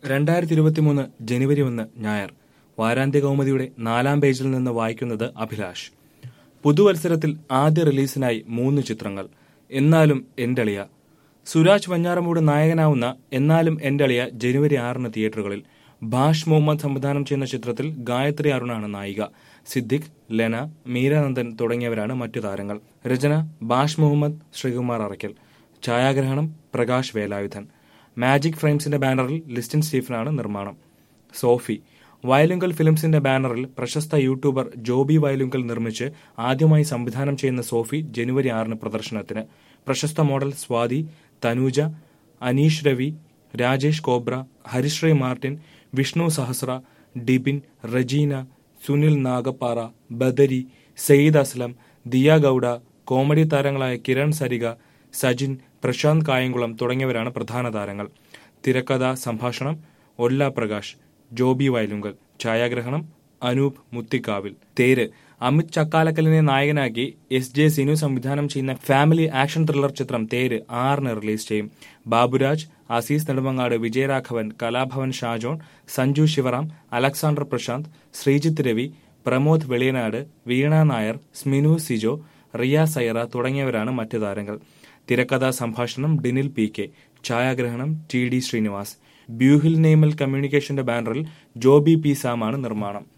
രണ്ടായിരത്തി ഇരുപത്തിമൂന്ന് ജനുവരി ഒന്ന് ഞായർ വാരാന്ത്യ കൗമുദിയുടെ നാലാം പേജിൽ നിന്ന് വായിക്കുന്നത് അഭിലാഷ് പുതുവത്സരത്തിൽ ആദ്യ റിലീസിനായി മൂന്ന് ചിത്രങ്ങൾ എന്നാലും എന്റളിയ സുരാജ് വഞ്ഞാറമൂട് നായകനാവുന്ന എന്നാലും എന്റളിയ ജനുവരി ആറിന് തിയേറ്ററുകളിൽ ഭാഷ് മുഹമ്മദ് സംവിധാനം ചെയ്യുന്ന ചിത്രത്തിൽ ഗായത്രി അരുണാണ് നായിക സിദ്ദിഖ് ലെന മീരാനന്ദൻ തുടങ്ങിയവരാണ് മറ്റു താരങ്ങൾ രചന ഭാഷ് മുഹമ്മദ് ശ്രീകുമാർ അറയ്ക്കൽ ഛായാഗ്രഹണം പ്രകാശ് വേലായുധൻ മാജിക് ഫ്രെയിംസിന്റെ ബാനറിൽ ലിസ്റ്റിൻ സ്റ്റീഫനാണ് നിർമ്മാണം സോഫി വയലുങ്കൽ ഫിലിംസിന്റെ ബാനറിൽ പ്രശസ്ത യൂട്യൂബർ ജോബി വയലുങ്കൽ നിർമ്മിച്ച് ആദ്യമായി സംവിധാനം ചെയ്യുന്ന സോഫി ജനുവരി ആറിന് പ്രദർശനത്തിന് പ്രശസ്ത model Swathi Thanuja Aneesh Ravi Rajesh Cobra Harisree Martin Vishnu Sahasra Dibin Rajeena Sunil Nagappara Badari Sayyid Aslam Diya Gowda comedy താരങ്ങളായ കിരൺ സരിക സജിൻ പ്രശാന്ത് കായംകുളം തുടങ്ങിയവരാണ് പ്രധാന താരങ്ങൾ തിരക്കഥ സംഭാഷണം ഒല്ല പ്രകാശ് ജോബി വയലുങ്കൽ ഛായാഗ്രഹണം അനൂപ് മുത്തിക്കാവിൽ തേര് അമിത് ചക്കാലക്കലിനെ നായകനാക്കി എസ് ജെ സിനു സംവിധാനം ചെയ്യുന്ന ഫാമിലി ആക്ഷൻ ത്രില്ലർ ചിത്രം തേര് ആറിന് റിലീസ് ചെയ്യും ബാബുരാജ് അസീസ് നെടുമങ്ങാട് വിജയരാഘവൻ കലാഭവൻ ഷാജോൺ സഞ്ജു ശിവറാം അലക്സാണ്ടർ പ്രശാന്ത് ശ്രീജിത്ത് രവി പ്രമോദ് വെളിയനാട് വീണ നായർ സ്മിനു സിജോ റിയ സൈറ തുടങ്ങിയവരാണ് മറ്റു താരങ്ങൾ തിരക്കഥാ സംഭാഷണം ഡിനിൽ പി കെ ഛായാഗ്രഹണം ടി ഡി ശ്രീനിവാസ് ബ്യൂഹിൽ നെയ്മൽ കമ്മ്യൂണിക്കേഷന്റെ ബാനറിൽ ജോബി പി സാമാണ് നിർമ്മാണം